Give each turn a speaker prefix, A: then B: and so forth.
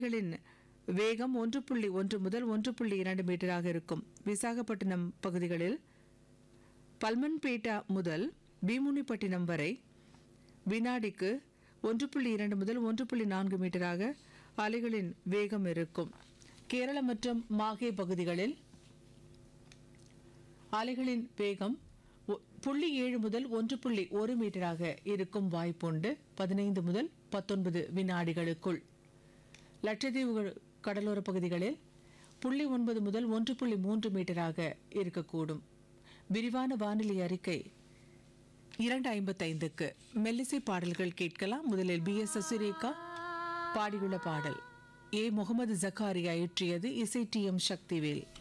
A: களின் வேகம் ஒன்று புள்ளி ஒன்று முதல் ஒன்று புள்ளி இரண்டு மீட்டராக இருக்கும் விசாகப்பட்டினம் பகுதிகளில் பல்மன்பேட்டா முதல் பீமுனிப்பட்டினம் வரை வினாடிக்கு ஒன்று புள்ளி இரண்டு முதல் ஒன்று புள்ளி நான்கு மீட்டராக அலைகளின் வேகம் இருக்கும் கேரளம் மற்றும் மாஹே பகுதிகளில் அலைகளின் வேகம் ஒ- புள்ளி ஏழு முதல் ஒன்று புள்ளி ஒரு மீட்டராக இருக்கும் வாய்ப்புண்டு பதினைந்து முதல் பத்தொன்பது வினாடிகளுக்குள் லட்சத்தீவு கடலோர பகுதிகளில் புள்ளி ஒன்பது முதல் ஒன்று புள்ளி மூன்று மீட்டராக இருக்கக்கூடும் விரிவான வானிலை அறிக்கை இரண்டு ஐம்பத்தைந்துக்கு மெல்லிசை பாடல்கள் கேட்கலாம் முதலில் பி எஸ் சசிரேகா பாடியுள்ள பாடல் ஏ முகமது ஜக்காரியா இயற்றியது இசை டி எம் சக்திவேல்